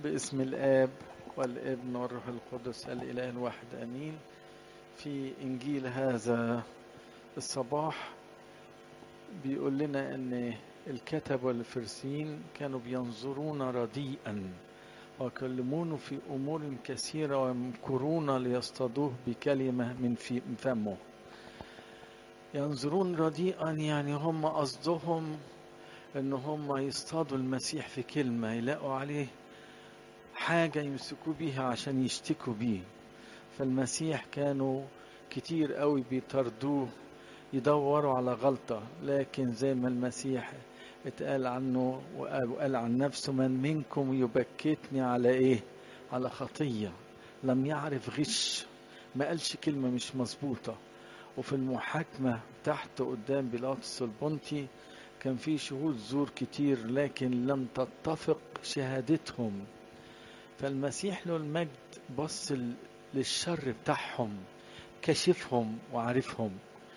باسم الآب والابن والروح القدس الإله الواحد آمين في إنجيل هذا الصباح بيقول لنا أن الكتب والفرسين كانوا بينظرون رديئا ويكلمونه في أمور كثيرة ويمكرون ليصطادوه بكلمة من في فمه ينظرون رديئا يعني هم قصدهم ان هم يصطادوا المسيح في كلمة يلاقوا عليه حاجة يمسكوا بيها عشان يشتكوا بيه فالمسيح كانوا كتير قوي بيطردوه يدوروا على غلطة لكن زي ما المسيح اتقال عنه وقال عن نفسه من منكم يبكتني على ايه على خطية لم يعرف غش ما قالش كلمة مش مظبوطة وفي المحاكمة تحت قدام بيلاطس البنطي كان في شهود زور كتير لكن لم تتفق شهادتهم فالمسيح له المجد بص للشر بتاعهم كشفهم وعارفهم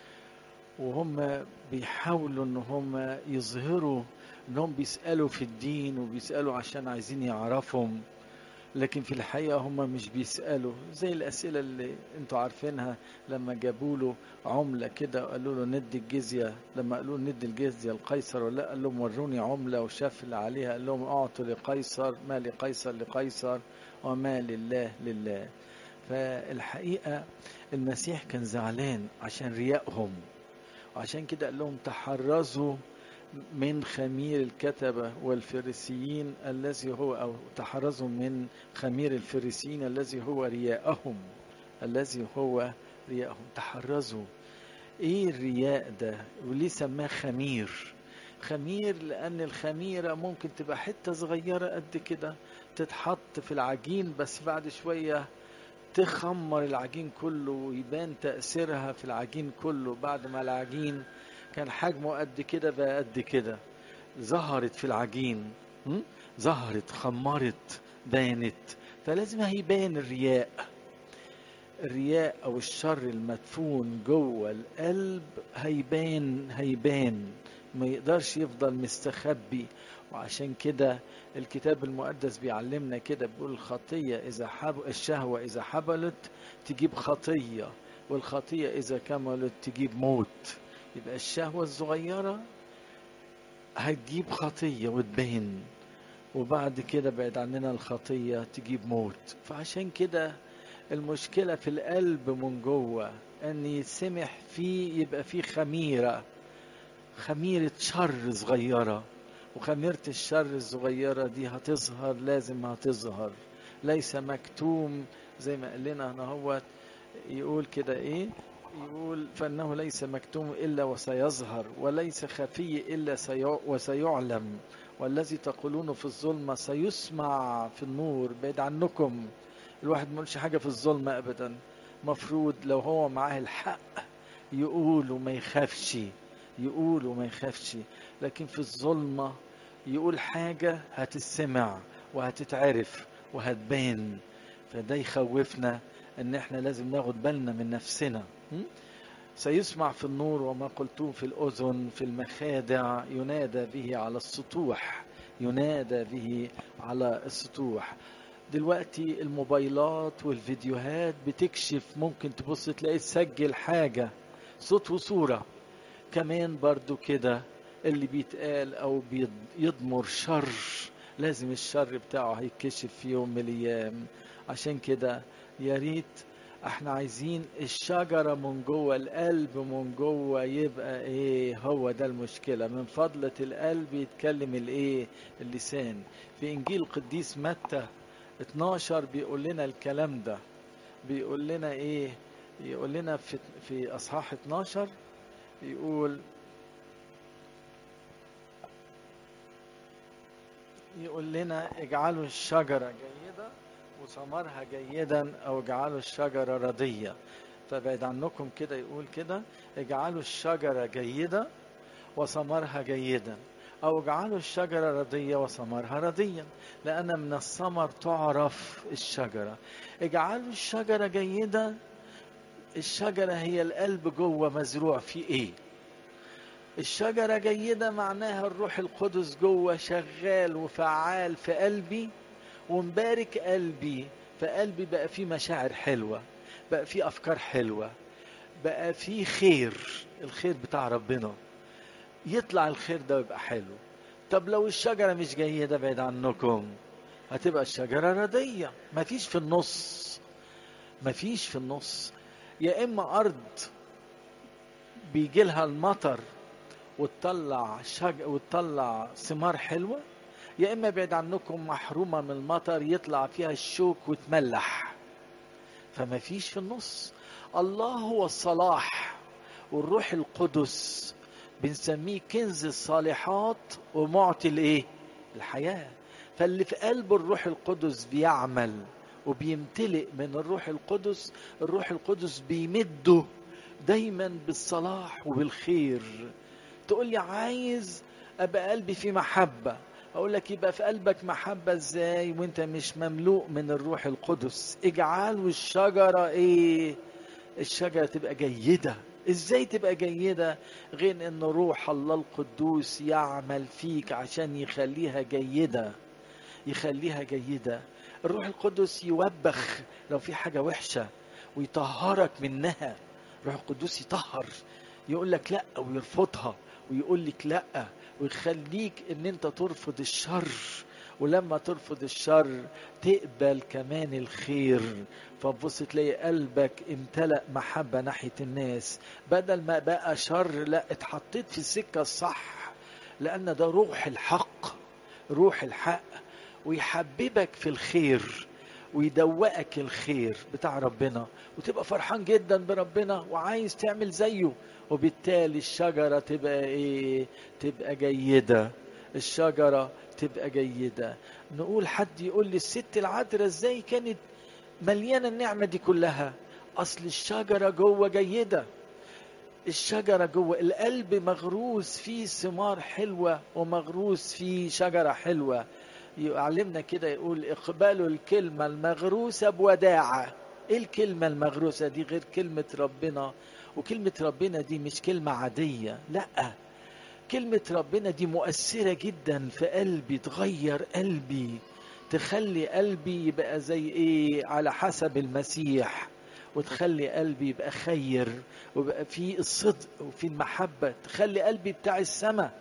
وهم بيحاولوا ان هم يظهروا انهم بيسالوا في الدين وبيسالوا عشان عايزين يعرفهم لكن في الحقيقه هم مش بيسالوا زي الاسئله اللي انتوا عارفينها لما جابوا له عمله كده وقالوا له ندي الجزيه لما قالوا له ندي الجزيه لقيصر ولا قال لهم وروني عمله وشاف اللي عليها قال لهم اعطوا لقيصر ما لقيصر لقيصر وما لله لله فالحقيقه المسيح كان زعلان عشان ريائهم وعشان كده قال لهم تحرزوا من خمير الكتبة والفريسيين الذي هو أو تحرزوا من خمير الفريسيين الذي هو رياءهم الذي هو رياءهم تحرزوا ايه الرياء ده وليه سماه خمير خمير لان الخميرة ممكن تبقى حتة صغيرة قد كده تتحط في العجين بس بعد شوية تخمر العجين كله ويبان تأثيرها في العجين كله بعد ما العجين كان حجمه قد كده بقى قد كده ظهرت في العجين ظهرت خمرت بانت فلازم هيبان الرياء الرياء او الشر المدفون جوه القلب هيبان هيبان ما يقدرش يفضل مستخبي وعشان كده الكتاب المقدس بيعلمنا كده بيقول الخطية إذا حب الشهوة إذا حبلت تجيب خطية والخطية إذا كملت تجيب موت يبقى الشهوة الصغيرة هتجيب خطية وتبين وبعد كده بعد عننا الخطية تجيب موت فعشان كده المشكلة في القلب من جوه أن يسمح فيه يبقى فيه خميرة خميرة شر صغيرة وخميرة الشر الصغيرة دي هتظهر لازم هتظهر ليس مكتوم زي ما قال لنا هنا هو يقول كده ايه يقول فانه ليس مكتوم الا وسيظهر وليس خفي الا وسيعلم والذي تقولونه في الظلمه سيسمع في النور بعيد عنكم الواحد ما يقولش حاجه في الظلمه ابدا مفروض لو هو معاه الحق يقول وما يخافش يقول وما يخافش لكن في الظلمه يقول حاجه هتسمع وهتتعرف وهتبان فده يخوفنا ان احنا لازم ناخد بالنا من نفسنا سيسمع في النور وما قلتوه في الأذن في المخادع ينادى به على السطوح ينادى به على السطوح دلوقتي الموبايلات والفيديوهات بتكشف ممكن تبص تلاقي تسجل حاجة صوت وصورة كمان برضو كده اللي بيتقال أو بيضمر شر لازم الشر بتاعه هيكشف في يوم من الأيام عشان كده يا ريت احنا عايزين الشجرة من جوه القلب من جوه يبقى ايه هو ده المشكلة من فضلة القلب يتكلم الايه اللسان في انجيل القديس متى 12 بيقول لنا الكلام ده بيقول لنا ايه يقول لنا في, في اصحاح 12 يقول يقول لنا اجعلوا الشجرة جيدة وثمرها جيدا او اجعلوا الشجره رديه فبعد عنكم كده يقول كده اجعلوا الشجره جيده وثمرها جيدا او اجعلوا الشجره رديه وثمرها رديا لان من الثمر تعرف الشجره اجعلوا الشجره جيده الشجره هي القلب جوه مزروع فيه ايه الشجره جيده معناها الروح القدس جوه شغال وفعال في قلبي ومبارك قلبي فقلبي بقى فيه مشاعر حلوة بقى فيه أفكار حلوة بقى فيه خير الخير بتاع ربنا يطلع الخير ده ويبقى حلو طب لو الشجرة مش جيدة بعيد عنكم هتبقى الشجرة ردية مفيش في النص مفيش في النص يا إما أرض بيجي لها المطر وتطلع شج... وتطلع ثمار حلوة يا إما بعيد عنكم محرومة من المطر يطلع فيها الشوك وتملح فما فيش في النص الله هو الصلاح والروح القدس بنسميه كنز الصالحات ومعطي الايه الحياه فاللي في قلب الروح القدس بيعمل وبيمتلئ من الروح القدس الروح القدس بيمده دايما بالصلاح وبالخير تقول لي عايز ابقى قلبي فيه محبه اقول لك يبقى في قلبك محبه ازاي وانت مش مملوء من الروح القدس اجعله الشجره ايه الشجره تبقى جيده ازاي تبقى جيده غير ان روح الله القدوس يعمل فيك عشان يخليها جيده يخليها جيده الروح القدس يوبخ لو في حاجه وحشه ويطهرك منها الروح القدوس يطهر يقول لك لا ويرفضها ويقول لك لا ويخليك ان انت ترفض الشر ولما ترفض الشر تقبل كمان الخير فتبص تلاقي قلبك امتلأ محبة ناحية الناس بدل ما بقى شر لا اتحطيت في السكة الصح لأن ده روح الحق روح الحق ويحببك في الخير ويدوقك الخير بتاع ربنا وتبقى فرحان جدا بربنا وعايز تعمل زيه وبالتالي الشجرة تبقى ايه تبقى جيدة الشجرة تبقى جيدة نقول حد يقول لي الست العذراء ازاي كانت مليانة النعمة دي كلها اصل الشجرة جوه جيدة الشجرة جوه القلب مغروس فيه ثمار حلوة ومغروس فيه شجرة حلوة يعلمنا كده يقول اقبلوا الكلمة المغروسة بوداعة ايه الكلمة المغروسة دي غير كلمة ربنا وكلمة ربنا دي مش كلمة عادية لا كلمة ربنا دي مؤثرة جدا في قلبي تغير قلبي تخلي قلبي يبقى زي ايه على حسب المسيح وتخلي قلبي يبقى خير ويبقى فيه الصدق وفي المحبة تخلي قلبي بتاع السماء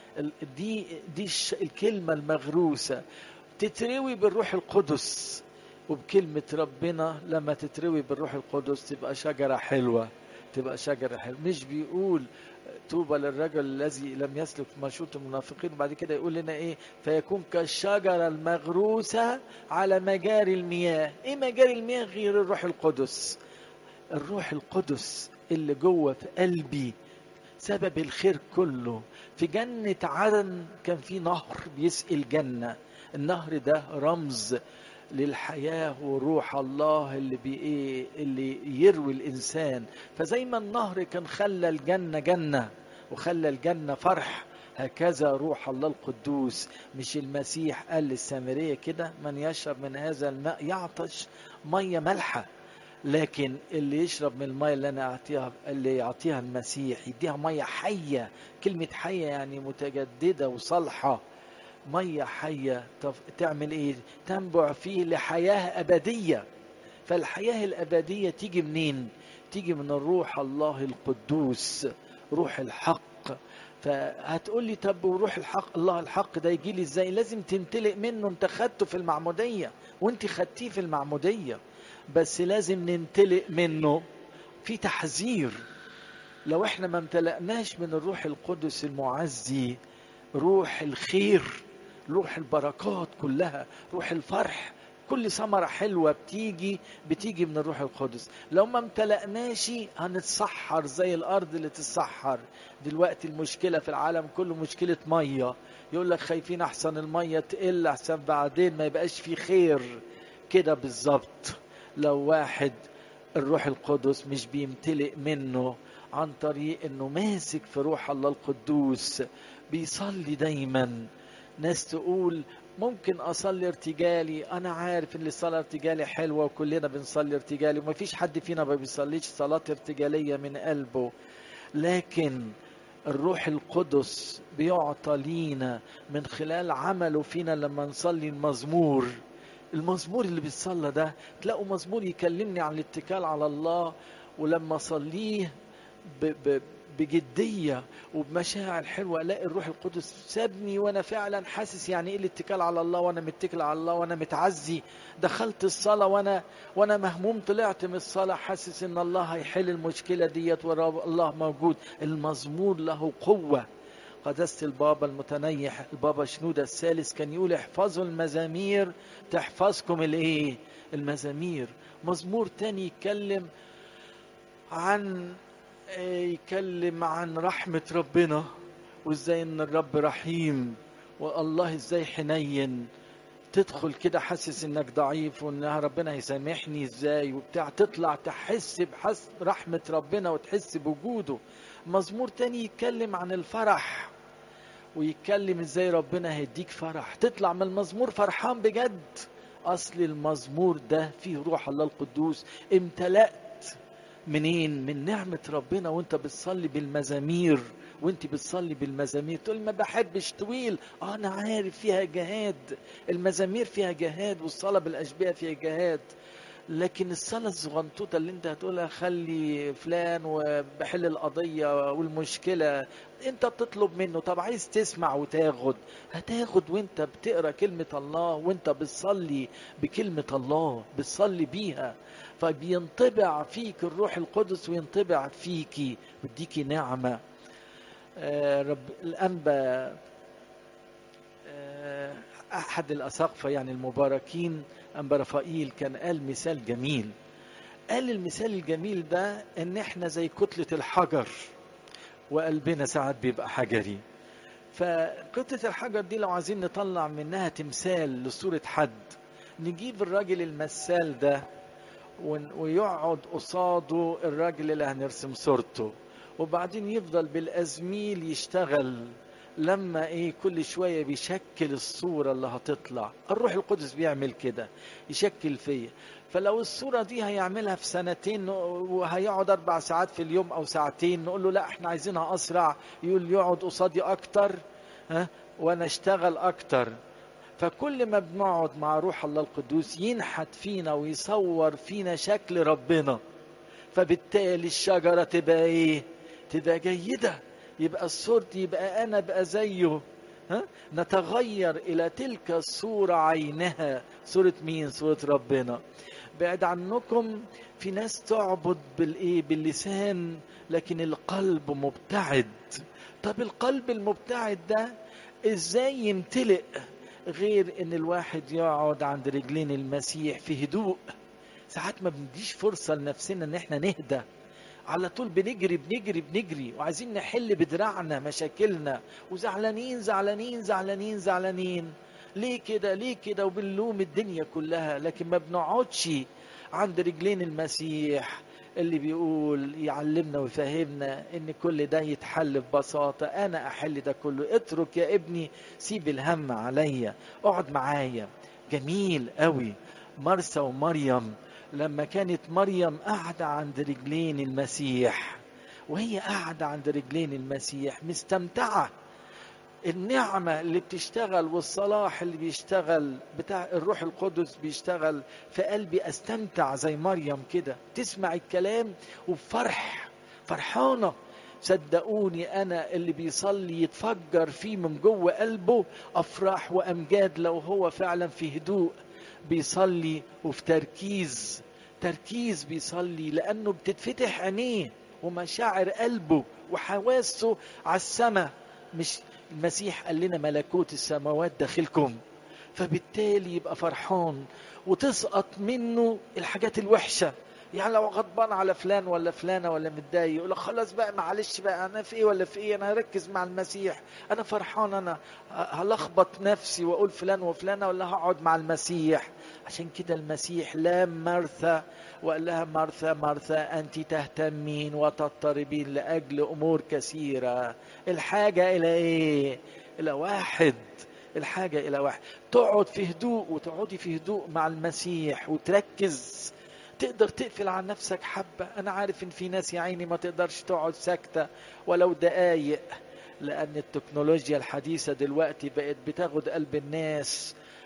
دي دي الكلمة المغروسة تتروي بالروح القدس وبكلمة ربنا لما تتروي بالروح القدس تبقى شجرة حلوة تبقى شجرة حلوة مش بيقول طوبى للرجل الذي لم يسلك في مشروط المنافقين وبعد كده يقول لنا ايه فيكون كالشجرة المغروسة على مجاري المياه ايه مجاري المياه غير الروح القدس الروح القدس اللي جوه في قلبي سبب الخير كله في جنة عدن كان في نهر بيسقي الجنة النهر ده رمز للحياة وروح الله اللي بي إيه اللي يروي الإنسان فزي ما النهر كان خلى الجنة جنة وخلى الجنة فرح هكذا روح الله القدوس مش المسيح قال للسامرية كده من يشرب من هذا الماء يعطش مية ملحة لكن اللي يشرب من المية اللي انا اعطيها اللي يعطيها المسيح يديها مية حية كلمة حية يعني متجددة وصالحة مية حية تعمل ايه تنبع فيه لحياة ابدية فالحياة الابدية تيجي منين تيجي من الروح الله القدوس روح الحق فهتقول لي طب وروح الحق الله الحق ده يجي لي ازاي لازم تمتلئ منه انت خدته في المعمودية وانت خدتيه في المعمودية بس لازم نمتلئ منه في تحذير لو احنا ما امتلأناش من الروح القدس المعزي روح الخير روح البركات كلها روح الفرح كل ثمرة حلوة بتيجي بتيجي من الروح القدس لو ما امتلأناش هنتسحر زي الأرض اللي تتسحر دلوقتي المشكلة في العالم كله مشكلة مية يقول لك خايفين أحسن المية تقل أحسن بعدين ما يبقاش في خير كده بالظبط لو واحد الروح القدس مش بيمتلئ منه عن طريق انه ماسك في روح الله القدوس بيصلي دايما ناس تقول ممكن اصلي ارتجالي انا عارف ان الصلاه ارتجالي حلوه وكلنا بنصلي ارتجالي وما فيش حد فينا ما بيصليش صلاه ارتجاليه من قلبه لكن الروح القدس بيعطى لينا من خلال عمله فينا لما نصلي المزمور المزمور اللي بيتصلى ده تلاقوا مزمور يكلمني عن الاتكال على الله ولما اصليه ب- ب- بجديه وبمشاعر حلوه الاقي الروح القدس سابني وانا فعلا حاسس يعني ايه الاتكال على الله وانا متكل على الله وانا متعزي دخلت الصلاه وانا وانا مهموم طلعت من الصلاه حاسس ان الله هيحل المشكله ديت والله موجود المزمور له قوه قداسة البابا المتنيح البابا شنودة الثالث كان يقول احفظوا المزامير تحفظكم الايه المزامير مزمور تاني يتكلم عن يتكلم عن رحمة ربنا وازاي ان الرب رحيم والله ازاي حنين تدخل كده حاسس انك ضعيف وان ربنا هيسامحني ازاي وبتاع تطلع تحس بحس رحمة ربنا وتحس بوجوده مزمور تاني يتكلم عن الفرح ويتكلم ازاي ربنا هيديك فرح تطلع من المزمور فرحان بجد اصل المزمور ده فيه روح الله القدوس امتلأت منين من نعمة ربنا وانت بتصلي بالمزامير وانت بتصلي بالمزامير تقول ما بحبش طويل اه انا عارف فيها جهاد المزامير فيها جهاد والصلاة بالاشبيه فيها جهاد لكن الصلاة الزغنطوطة اللي انت هتقولها خلي فلان وبحل القضية والمشكلة انت بتطلب منه طب عايز تسمع وتاخد هتاخد وانت بتقرا كلمة الله وانت بتصلي بكلمة الله بتصلي بيها فبينطبع فيك الروح القدس وينطبع فيكي ويديكي نعمة آه رب الأنبا آه أحد الأساقفة يعني المباركين أنبا رفائيل كان قال مثال جميل قال المثال الجميل ده ان احنا زي كتلة الحجر وقلبنا ساعات بيبقى حجري فكتلة الحجر دي لو عايزين نطلع منها تمثال لصورة حد نجيب الراجل المثال ده ويقعد قصاده الراجل اللي هنرسم صورته وبعدين يفضل بالازميل يشتغل لما ايه كل شويه بيشكل الصوره اللي هتطلع الروح القدس بيعمل كده يشكل فيا فلو الصورة دي هيعملها في سنتين وهيقعد أربع ساعات في اليوم أو ساعتين نقول له لا احنا عايزينها أسرع يقول يقعد قصادي أكتر ها وأنا أشتغل أكتر فكل ما بنقعد مع روح الله القدوس ينحت فينا ويصور فينا شكل ربنا فبالتالي الشجرة تبقى إيه؟ تبقى جيدة يبقى الصورة يبقى أنا بقى زيه ها؟ نتغير إلى تلك الصورة عينها صورة مين؟ صورة ربنا بعد عنكم في ناس تعبد بالايه باللسان لكن القلب مبتعد طب القلب المبتعد ده ازاي يمتلئ غير ان الواحد يقعد عند رجلين المسيح في هدوء ساعات ما بنديش فرصة لنفسنا ان احنا نهدى على طول بنجري بنجري بنجري وعايزين نحل بدراعنا مشاكلنا وزعلانين زعلانين زعلانين زعلانين ليه كده ليه كده وبنلوم الدنيا كلها لكن ما بنقعدش عند رجلين المسيح اللي بيقول يعلمنا ويفهمنا ان كل ده يتحل ببساطة انا احل ده كله اترك يا ابني سيب الهم عليا اقعد معايا جميل قوي مرسى ومريم لما كانت مريم قاعدة عند رجلين المسيح وهي قاعدة عند رجلين المسيح مستمتعة النعمة اللي بتشتغل والصلاح اللي بيشتغل بتاع الروح القدس بيشتغل في قلبي استمتع زي مريم كده تسمع الكلام وبفرح فرحانة صدقوني انا اللي بيصلي يتفجر فيه من جوه قلبه افراح وامجاد لو هو فعلا في هدوء بيصلي وفي تركيز تركيز بيصلي لانه بتتفتح عينيه ومشاعر قلبه وحواسه على السماء مش المسيح قال لنا ملكوت السماوات داخلكم فبالتالي يبقى فرحان وتسقط منه الحاجات الوحشه يعني لو غضبان على فلان ولا فلانة ولا متضايق يقول لك خلاص بقى معلش بقى أنا في إيه ولا في إيه أنا هركز مع المسيح أنا فرحان أنا هلخبط نفسي وأقول فلان وفلانة ولا هقعد مع المسيح عشان كده المسيح لام مرثى وقال لها مرثى مرثى أنت تهتمين وتضطربين لأجل أمور كثيرة الحاجة إلى إيه؟ إلى واحد الحاجة إلى واحد تقعد في هدوء وتقعدي في هدوء مع المسيح وتركز تقدر تقفل عن نفسك حبة أنا عارف إن في ناس يا عيني ما تقدرش تقعد ساكتة ولو دقايق لأن التكنولوجيا الحديثة دلوقتي بقت بتاخد قلب الناس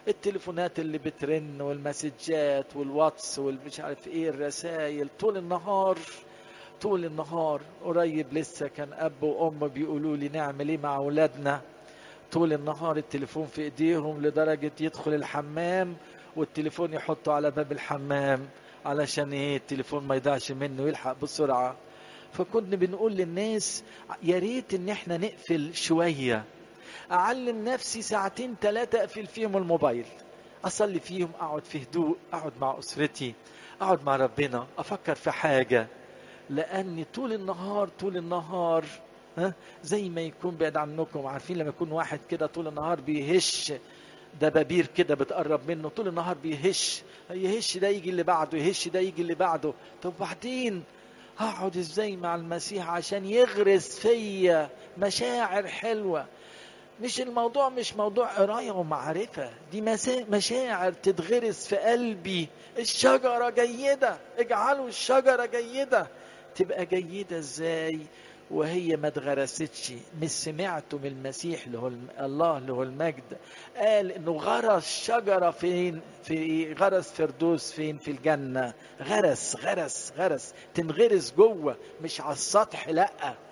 التليفونات اللي بترن والمسجات والواتس والمش عارف ايه الرسائل طول النهار طول النهار قريب لسه كان اب وام بيقولوا لي نعمل ايه مع اولادنا طول النهار التليفون في ايديهم لدرجة يدخل الحمام والتليفون يحطه على باب الحمام علشان ايه التليفون ما يضيعش منه يلحق بسرعة فكنا بنقول للناس يا ريت ان احنا نقفل شوية اعلم نفسي ساعتين ثلاثة اقفل فيهم الموبايل اصلي فيهم اقعد في هدوء اقعد مع اسرتي اقعد مع ربنا افكر في حاجة لاني طول النهار طول النهار ها زي ما يكون بعيد عنكم عارفين لما يكون واحد كده طول النهار بيهش دبابير كده بتقرب منه طول النهار بيهش يهش ده يجي اللي بعده يهش ده يجي اللي بعده طب بعدين هقعد ازاي مع المسيح عشان يغرس فيا مشاعر حلوه مش الموضوع مش موضوع قرايه ومعرفه دي مشاعر تتغرس في قلبي الشجره جيده اجعلوا الشجره جيده تبقى جيده ازاي وهي ما اتغرستش مش سمعتوا من المسيح اللي هو الله اللي هو المجد قال انه غرس شجره فين في غرس فردوس فين في الجنه غرس غرس غرس تنغرس جوه مش على السطح لا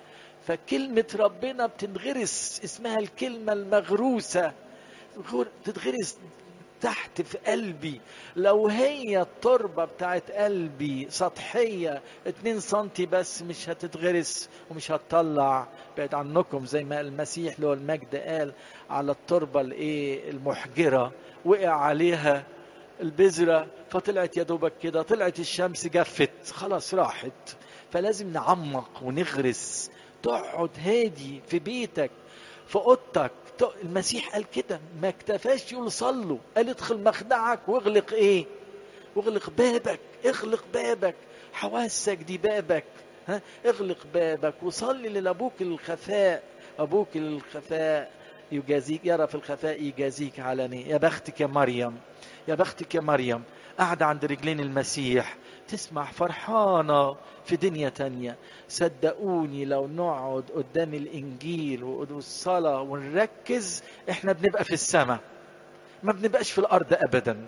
فكلمه ربنا بتنغرس اسمها الكلمه المغروسه تتغرس تحت في قلبي لو هي التربة بتاعت قلبي سطحية اتنين سنتي بس مش هتتغرس ومش هتطلع بعد عنكم زي ما المسيح له المجد قال على التربة الايه المحجرة وقع عليها البذرة فطلعت يا دوبك كده طلعت الشمس جفت خلاص راحت فلازم نعمق ونغرس تقعد هادي في بيتك في اوضتك المسيح قال كده ما اكتفاش يقول صلوا قال ادخل مخدعك واغلق ايه واغلق بابك اغلق بابك حواسك دي بابك ها اغلق بابك وصلي لابوك الخفاء ابوك الخفاء يجازيك يرى في الخفاء يجازيك علني يا بختك يا مريم يا بختك يا مريم قاعدة عند رجلين المسيح تسمع فرحانة في دنيا تانية صدقوني لو نقعد قدام الإنجيل والصلاة ونركز إحنا بنبقى في السماء ما بنبقاش في الأرض أبدا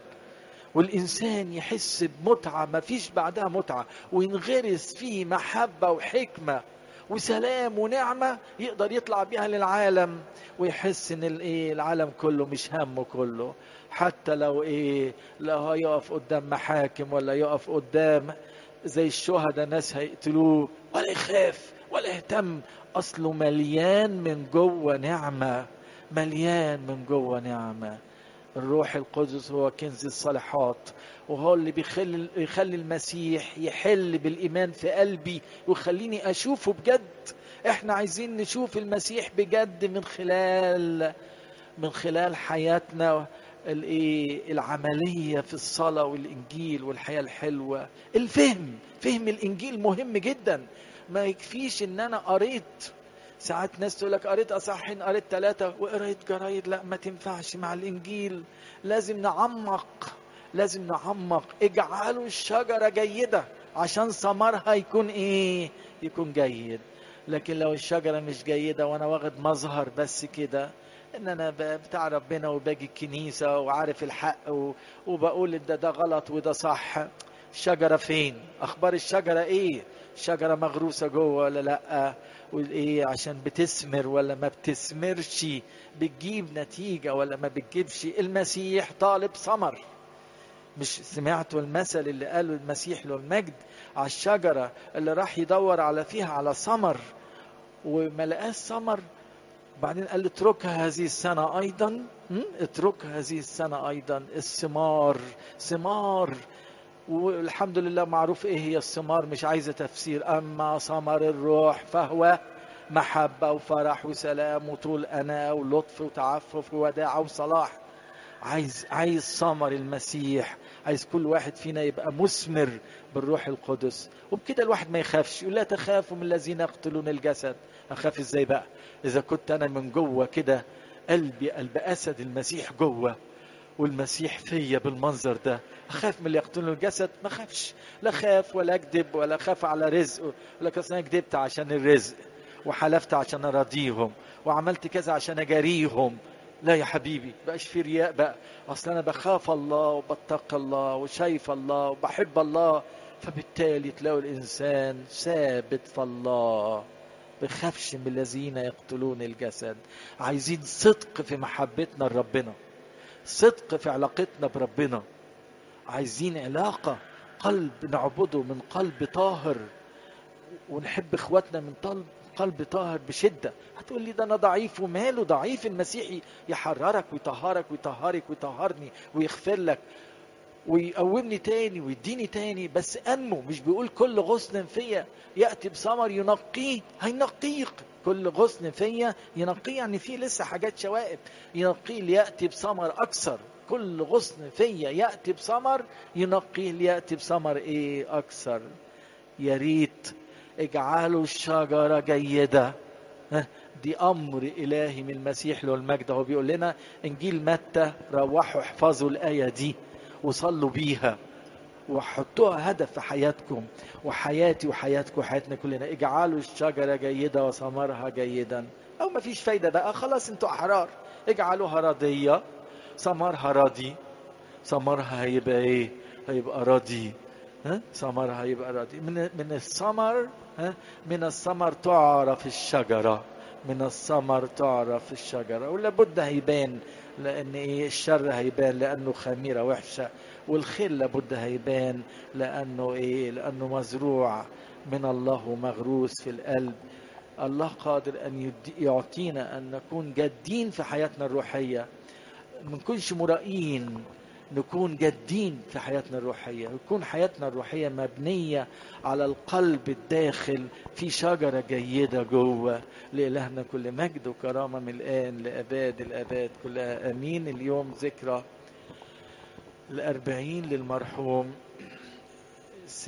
والإنسان يحس بمتعة ما فيش بعدها متعة وينغرس فيه محبة وحكمة وسلام ونعمة يقدر يطلع بيها للعالم ويحس ان الايه العالم كله مش همه كله حتى لو ايه لو هيقف قدام محاكم ولا يقف قدام زي الشهداء ناس هيقتلوه ولا يخاف ولا يهتم اصله مليان من جوه نعمه مليان من جوه نعمه الروح القدس هو كنز الصالحات وهو اللي بيخلي يخلي المسيح يحل بالايمان في قلبي ويخليني اشوفه بجد احنا عايزين نشوف المسيح بجد من خلال من خلال حياتنا الايه العمليه في الصلاه والانجيل والحياه الحلوه الفهم فهم الانجيل مهم جدا ما يكفيش ان انا قريت ساعات ناس تقول لك قريت اصحين قريت ثلاثه وقريت جرايد لا ما تنفعش مع الانجيل لازم نعمق لازم نعمق اجعلوا الشجره جيده عشان ثمرها يكون ايه يكون جيد لكن لو الشجره مش جيده وانا واخد مظهر بس كده ان انا بتاع ربنا وباجي الكنيسه وعارف الحق وبقول ده ده غلط وده صح الشجره فين اخبار الشجره ايه الشجره مغروسه جوه ولا لا والايه عشان بتثمر ولا ما بتثمرش بتجيب نتيجه ولا ما بتجيبش المسيح طالب ثمر مش سمعتوا المثل اللي قاله المسيح له المجد على الشجره اللي راح يدور على فيها على ثمر وما لقاش ثمر بعدين قال اتركها هذه السنة أيضا اتركها هذه السنة أيضا الثمار ثمار والحمد لله معروف ايه هي الثمار مش عايزة تفسير أما ثمر الروح فهو محبة وفرح وسلام وطول أنا ولطف وتعفف ووداع وصلاح عايز عايز ثمر المسيح عايز كل واحد فينا يبقى مثمر بالروح القدس وبكده الواحد ما يخافش يقول لا تخافوا من الذين يقتلون الجسد اخاف ازاي بقى اذا كنت انا من جوه كده قلبي قلب اسد المسيح جوه والمسيح فيا بالمنظر ده اخاف من اللي يقتلون الجسد ما اخافش لا خاف ولا اكذب ولا خاف على رزق ولا انا كذبت عشان الرزق وحلفت عشان اراضيهم وعملت كذا عشان اجاريهم لا يا حبيبي بقاش في رياء بقى اصل انا بخاف الله وبتقى الله وشايف الله وبحب الله فبالتالي تلاقوا الانسان ثابت في الله بخافش من الذين يقتلون الجسد عايزين صدق في محبتنا لربنا صدق في علاقتنا بربنا عايزين علاقة قلب نعبده من قلب طاهر ونحب اخواتنا من قلب قلب طاهر بشده هتقول لي ده انا ضعيف وماله ضعيف المسيح يحررك ويطهرك ويطهرك ويطهرني ويغفر لك ويقومني تاني ويديني تاني بس انمو مش بيقول كل غصن فيا ياتي بثمر ينقيه هينقيك كل غصن فيا ينقيه يعني فيه لسه حاجات شوائب ينقيه لياتي بثمر اكثر كل غصن فيا ياتي بثمر ينقيه لياتي بثمر ايه اكثر يا ريت اجعلوا الشجرة جيدة دي أمر إلهي من المسيح له المجد هو بيقول لنا إنجيل متى روحوا احفظوا الآية دي وصلوا بيها وحطوها هدف في حياتكم وحياتي وحياتكم وحياتنا كلنا اجعلوا الشجرة جيدة وثمرها جيدا أو ما فيش فايدة بقى خلاص انتوا أحرار اجعلوها رضية ثمرها راضي ثمرها هيبقى ايه هيبقى راضي ها ثمرها يبقى راضي من من الثمر ها من الثمر تعرف الشجره من الثمر تعرف الشجره ولابد هيبان لان ايه الشر هيبان لانه خميره وحشه والخير لابد هيبان لانه ايه لانه مزروع من الله ومغروس في القلب الله قادر ان يعطينا ان نكون جادين في حياتنا الروحيه ما نكونش مرائين نكون جادين في حياتنا الروحية يكون حياتنا الروحية مبنية على القلب الداخل في شجرة جيدة جوه لإلهنا كل مجد وكرامة من الآن لأباد الأباد كلها أمين اليوم ذكرى الأربعين للمرحوم